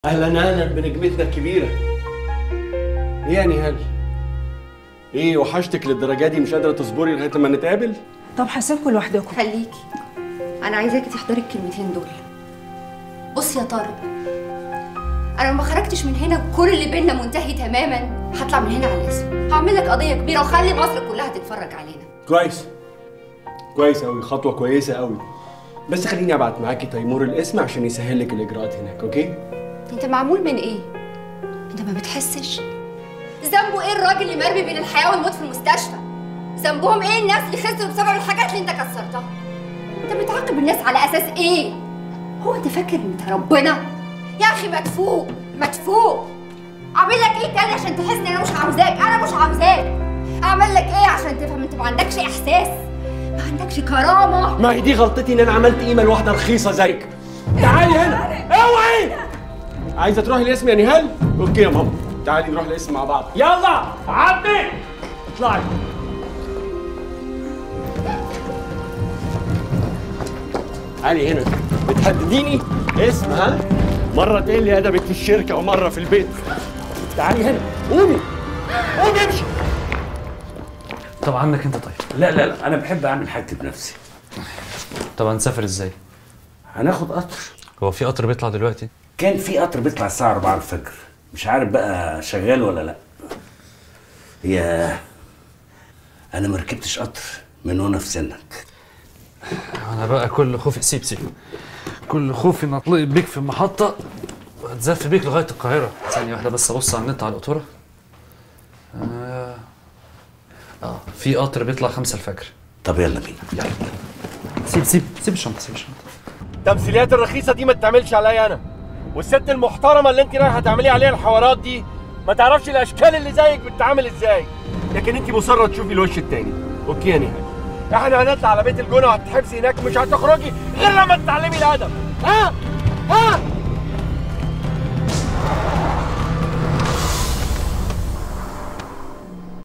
اهلا اهلا بنجمتنا الكبيره ايه يا نهال ايه وحشتك للدرجه دي مش قادره تصبري لغايه لما نتقابل طب هسيبكم لوحدكم خليكي انا عايزاكي تحضري الكلمتين دول بص يا طارق انا لما خرجتش من هنا كل اللي بينا منتهي تماما هطلع من هنا على الاسم هعمل لك قضيه كبيره وخلي مصر كلها تتفرج علينا كويس كويس قوي خطوه كويسه قوي بس خليني ابعت معاكي تيمور الاسم عشان يسهل لك الاجراءات هناك اوكي انت معمول من ايه انت ما بتحسش ذنبه ايه الراجل اللي مرمي بين الحياه والموت في المستشفى ذنبهم ايه الناس اللي خسروا بسبب الحاجات اللي انت كسرتها انت بتعاقب الناس على اساس ايه هو انت فاكر انت ربنا يا اخي ما تفوق ما تفوق اعمل لك ايه تاني عشان تحس ان انا مش عاوزاك انا مش عاوزاك اعمل لك ايه عشان تفهم انت ما عندكش احساس ما عندكش كرامه ما هي دي غلطتي ان انا عملت قيمه لواحده رخيصه زيك تعالي هنا اوعي عايزه تروحي الاسم يا نهال اوكي يا ماما تعالي نروح الاسم مع بعض يلا عدي اطلعي تعالي هنا بتهدديني اسم ها مره تقول لي ادبك في الشركه ومره في البيت تعالي هنا قومي قومي امشي طب عنك انت طيب لا لا لا انا بحب اعمل حاجتي بنفسي طب هنسافر ازاي هناخد قطر هو في قطر بيطلع دلوقتي كان في قطر بيطلع الساعه 4 الفجر مش عارف بقى شغال ولا لا يا انا ما ركبتش قطر من وانا في سنك انا بقى كل خوفي سيب سيب كل خوفي ان اطلق بيك في محطه واتزف بيك لغايه القاهره ثانيه واحده بس ابص على النت على القطوره آه. اه في قطر بيطلع خمسة الفجر طب يلا بينا يلا سيب سيب سيب الشنطه سيب الشنطه التمثيليات الرخيصه دي ما تتعملش عليا انا والست المحترمه اللي انت رايحه تعملي عليها الحوارات دي ما تعرفش الاشكال اللي زيك بتتعامل ازاي لكن انت مصره تشوفي الوش التاني اوكي يا نهاد احنا هنطلع على بيت الجونه وهتتحبسي هناك مش هتخرجي غير لما تتعلمي الادب ها ها